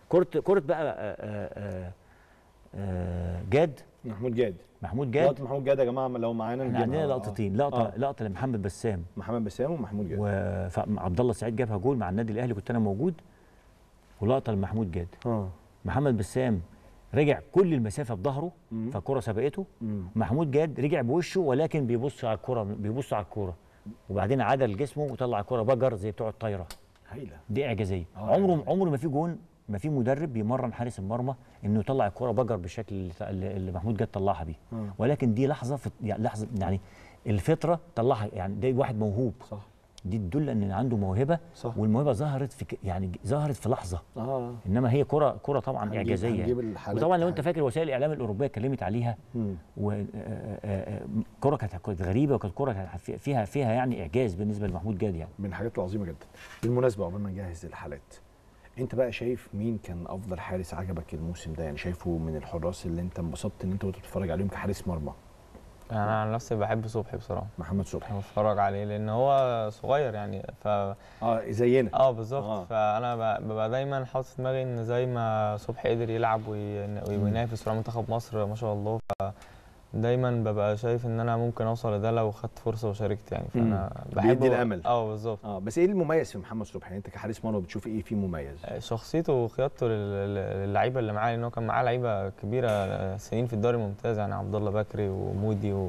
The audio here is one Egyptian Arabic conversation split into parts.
كره كره بقى آه، آه، آه، جاد محمود جاد محمود جاد لقطه محمود جاد يا جماعه لو معانا احنا نجيبها. عندنا آه. لقطتين لقطه آه. لقطه لمحمد بسام محمد بسام ومحمود جاد وعبد الله السعيد جابها جول مع النادي الاهلي كنت انا موجود ولقطه لمحمود جاد اه محمد بسام رجع كل المسافه بظهره مم. فالكره سبقته مم. محمود جاد رجع بوشه ولكن بيبص على الكره بيبص على الكره وبعدين عدل جسمه وطلع الكره بجر زي بتوع الطايره هايله دي اعجازيه آه، عمره عمره ما في جون ما في مدرب بيمرن حارس المرمى انه يطلع الكره بجر بالشكل اللي- اللي اللي محمود جاد طلعها بيه آه. ولكن دي لحظه في يعني لحظه يعني الفطره طلعها يعني ده واحد موهوب صح دي تدل ان عنده موهبه صح. والموهبه ظهرت في ك- يعني ظهرت في لحظه اه انما هي كره كره طبعا هنجيب- اعجازيه هنجيب الحالات وطبعا لو انت بتاعتها. فاكر وسائل الاعلام الاوروبيه اتكلمت عليها مم. وكره كانت كانت غريبه وكانت كره كانت في- فيها فيها يعني اعجاز بالنسبه لمحمود جاد يعني من الحاجات العظيمه جدا بالمناسبه قبل ما نجهز الحالات انت بقى شايف مين كان افضل حارس عجبك الموسم ده يعني شايفه من الحراس اللي انت انبسطت ان انت وانت بتتفرج عليهم كحارس مرمى انا عن نفسي بحب صبحي بصراحه محمد صبحي بتفرج عليه لان هو صغير يعني ف اه زينا اه بالظبط آه. فانا ب- ببقى دايما حاطط في دماغي ان زي ما صبحي قدر يلعب وين- وينافس مع منتخب مصر ما شاء الله دايما ببقى شايف ان انا ممكن اوصل لده لو خدت فرصه وشاركت يعني فانا بحب بيدي الأمل. اه بالظبط اه بس ايه المميز في محمد صبحي يعني انت كحارس مرمى بتشوف ايه فيه مميز شخصيته وقيادته لل- لل- للعيبه اللي معاه لان هو كان معاه لعيبه كبيره سنين في الدوري الممتاز يعني عبد الله بكري ومودي و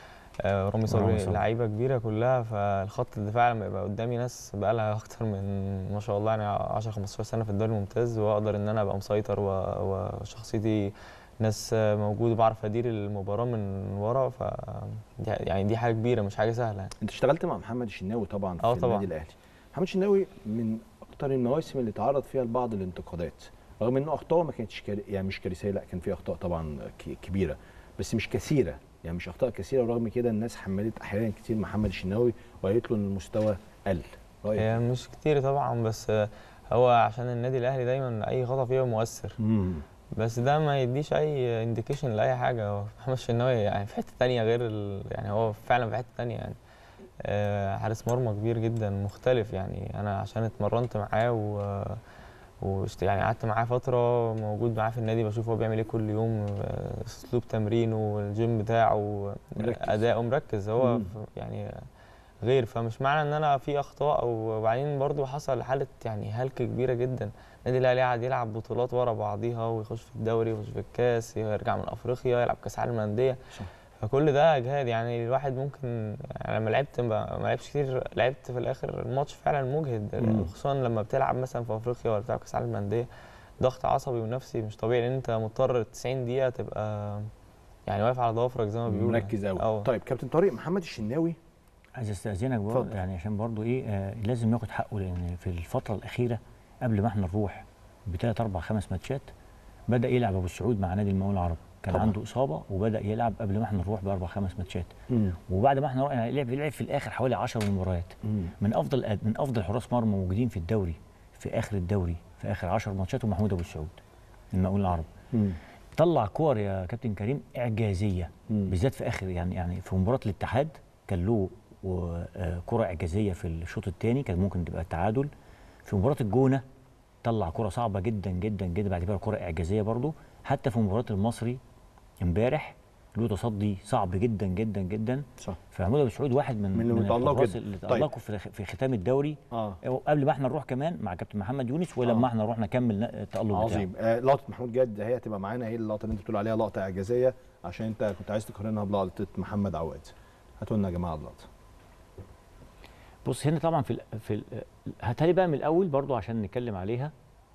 آه، رامي صبري صبري. لعيبه كبيره كلها فالخط الدفاع لما يبقى قدامي ناس بقى لها اكتر من ما شاء الله يعني 10 15 سنه في الدوري الممتاز واقدر ان انا ابقى مسيطر و- وشخصيتي ناس موجود بعرف ادير المباراه من ورا ف دي- يعني دي حاجه كبيره مش حاجه سهله يعني. انت اشتغلت مع محمد الشناوي طبعا في آه طبعاً. النادي الاهلي محمد الشناوي من اكتر المواسم اللي تعرض فيها لبعض الانتقادات رغم ان اخطائه ما كانتش كار... يعني مش كارثيه لا كان في اخطاء طبعا ك- كبيره بس مش كثيره يعني مش اخطاء كثيره ورغم كده الناس حملت احيانا كتير محمد الشناوي وقالت له ان المستوى قل رايك هي مش كتير طبعا بس هو عشان النادي الاهلي دايما اي خطا فيه مؤثر امم بس ده ما يديش اي انديكيشن لاي حاجه هو محمد الشناوي يعني في حته تانية غير ال... يعني هو فعلا في حته تانية يعني آه، حارس مرمى كبير جدا مختلف يعني انا عشان اتمرنت معاه و واشت... يعني قعدت معاه فتره موجود معاه في النادي بشوف هو بيعمل ايه كل يوم آه، اسلوب تمرينه والجيم بتاعه مركز. اداؤه مركز هو مم. ف- يعني غير فمش معنى ان انا في اخطاء او وبعدين برضو حصل حاله يعني هلكه كبيره جدا النادي الاهلي قعد يلعب بطولات ورا بعضيها ويخش في الدوري ويخش في الكاس يرجع من افريقيا يلعب كاس عالم للانديه صح. فكل ده اجهاد يعني الواحد ممكن يعني لما لعبت ما ما لعبتش كتير لعبت في الاخر الماتش فعلا مجهد مم. خصوصا لما بتلعب مثلا في افريقيا ولا بتلعب كاس عالم للانديه ضغط عصبي ونفسي مش طبيعي لان انت مضطر 90 دقيقه تبقى يعني واقف على ضوافرك زي ما بيقولوا مركز قوي اه طيب كابتن طارق محمد الشناوي عايز استاذنك برضه اتفضل. يعني عشان برضه ايه آه لازم ياخد حقه لان في الفتره الاخيره قبل ما احنا نروح بثلاث اربع خمس ماتشات بدا يلعب ابو السعود مع نادي المقاولين العرب كان طبعا. عنده اصابه وبدا يلعب قبل ما احنا نروح باربع خمس ماتشات امم وبعد ما احنا رحنا لعب لعب في الاخر حوالي 10 مباريات من افضل من افضل حراس مرمى موجودين في الدوري في اخر الدوري في اخر 10 ماتشات محمود ابو السعود المقاولين العرب طلع كور يا كابتن كريم اعجازيه مم. بالذات في اخر يعني يعني في مباراه الاتحاد كان له و- آه، كره اعجازيه في الشوط الثاني كان ممكن تبقى التعادل في مباراه الجونه طلع كره صعبه جدا جدا جدا بعد كده كره اعجازيه برضو حتى في مباراه المصري امبارح له تصدي صعب جدا جدا جدا صح فمحمود ابو سعود واحد من من اللي متألقوا الحراس جدا. اللي طيب. تألقوا في في ختام الدوري اه قبل ما احنا نروح كمان مع كابتن محمد يونس ولما آه. احنا نروح نكمل التألق بتاعه عظيم آه لقطه محمود جد هي هتبقى معانا هي اللقطه اللي انت بتقول عليها لقطه اعجازيه عشان انت كنت عايز تقارنها بلقطه محمد عواد هاتوا لنا يا جماعه اللقطه بص هنا طبعا في ال في ال هاتها لي بقى من الاول برضو عشان نتكلم عليها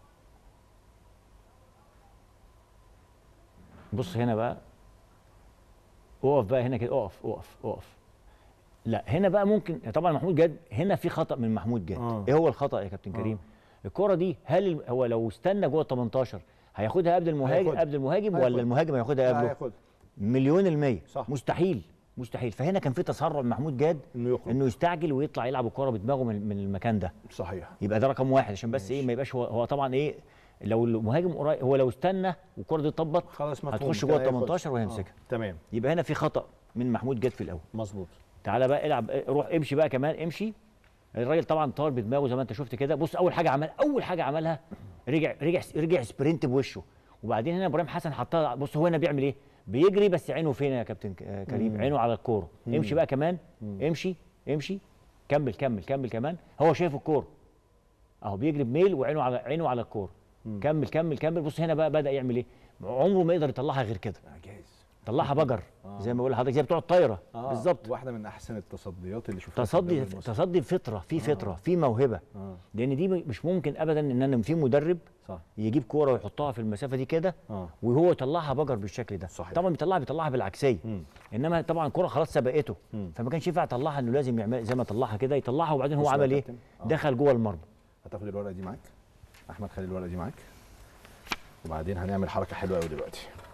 بص هنا بقى اقف بقى هنا كده اقف اقف اقف لا هنا بقى ممكن طبعا محمود جاد هنا في خطا من محمود جاد آه. ايه هو الخطا يا كابتن كريم الكره دي هل ال- هو لو استنى جوه ال 18 هياخدها قبل المهاجم هياخدها. قبل المهاجم هياخدها. ولا المهاجم هياخدها لا قبله هياخدها مليون المية صح. مستحيل مستحيل فهنا كان في تسرع من محمود جاد انه يخرج انه يستعجل ويطلع يلعب الكره بدماغه من, من المكان ده صحيح يبقى ده رقم واحد عشان بس ماشي. ايه ما يبقاش هو, هو طبعا ايه لو المهاجم قريب هو لو استنى والكره دي طبت خلاص مفهوم هتخش كده جوه ال هياخد. 18 وهيمسكها آه. تمام يبقى هنا في خطا من محمود جاد في الاول مظبوط تعالى بقى العب روح امشي بقى كمان امشي الراجل طبعا طار بدماغه زي ما انت شفت كده بص اول حاجه عمل اول حاجه عملها رجع رجع رجع سبرنت بوشه وبعدين هنا ابراهيم حسن حطها بص هو هنا بيعمل ايه بيجري بس عينه فين يا كابتن ك- آه كريم عينه على الكوره امشي بقى كمان امشي امشي كمل كمل كمل كمان هو شايف الكوره اهو بيجري بميل وعينه على عينه على الكوره كمل كمل كمل بص هنا بقى بدا يعمل ايه عمره ما يقدر يطلعها غير كده جاهز طلعها بجر زي ما بقول لحضرتك زي بتوع الطايره آه. بالظبط واحده من احسن التصديات اللي شفتها في تصدي الدوري المصري. تصدي فطره في فطره في موهبه آه. لان دي مش ممكن ابدا ان انا في مدرب صح يجيب كوره ويحطها في المسافه دي كده اه وهو يطلعها بجر بالشكل ده صحيح. طبعا بيطلعها بيطلعها بالعكسيه مم. انما طبعا الكوره خلاص سبقته مم. فما كانش ينفع يطلعها انه لازم يعمل زي ما طلعها كده يطلعها وبعدين هو بص بقى عمل يا ايه كابتن. آه. دخل جوه المرمى هتاخد الورقه دي معاك احمد خلي الورقه دي معاك وبعدين هنعمل حركه حلوه قوي دلوقتي